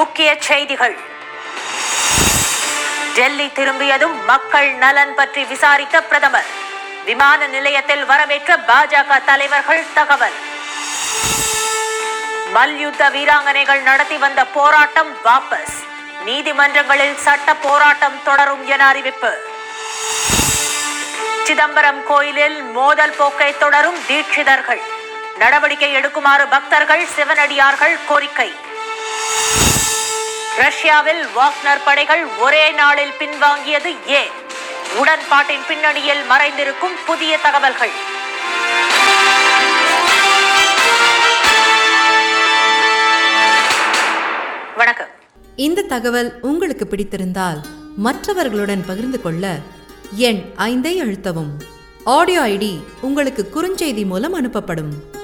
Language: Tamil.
முக்கிய செய்திகள் டெல்லி திரும்பியதும் மக்கள் நலன் பற்றி விசாரித்த பிரதமர் விமான நிலையத்தில் வரவேற்ற பாஜக தலைவர்கள் தகவல் மல்யுத்த வீராங்கனைகள் நடத்தி வந்த போராட்டம் வாபஸ் நீதிமன்றங்களில் சட்ட போராட்டம் தொடரும் என அறிவிப்பு சிதம்பரம் கோயிலில் மோதல் போக்கை தொடரும் தீட்சிதர்கள் நடவடிக்கை எடுக்குமாறு பக்தர்கள் சிவனடியார்கள் கோரிக்கை ரஷ்யாவில் வாக்னர் படைகள் ஒரே நாளில் பின்வாங்கியது ஏன் உடன்பாட்டின் பின்னணியில் மறைந்திருக்கும் புதிய தகவல்கள் வணக்கம் இந்த தகவல் உங்களுக்கு பிடித்திருந்தால் மற்றவர்களுடன் பகிர்ந்து கொள்ள எண் ஐந்தை அழுத்தவும் ஆடியோ ஐடி உங்களுக்கு குறுஞ்செய்தி மூலம் அனுப்பப்படும்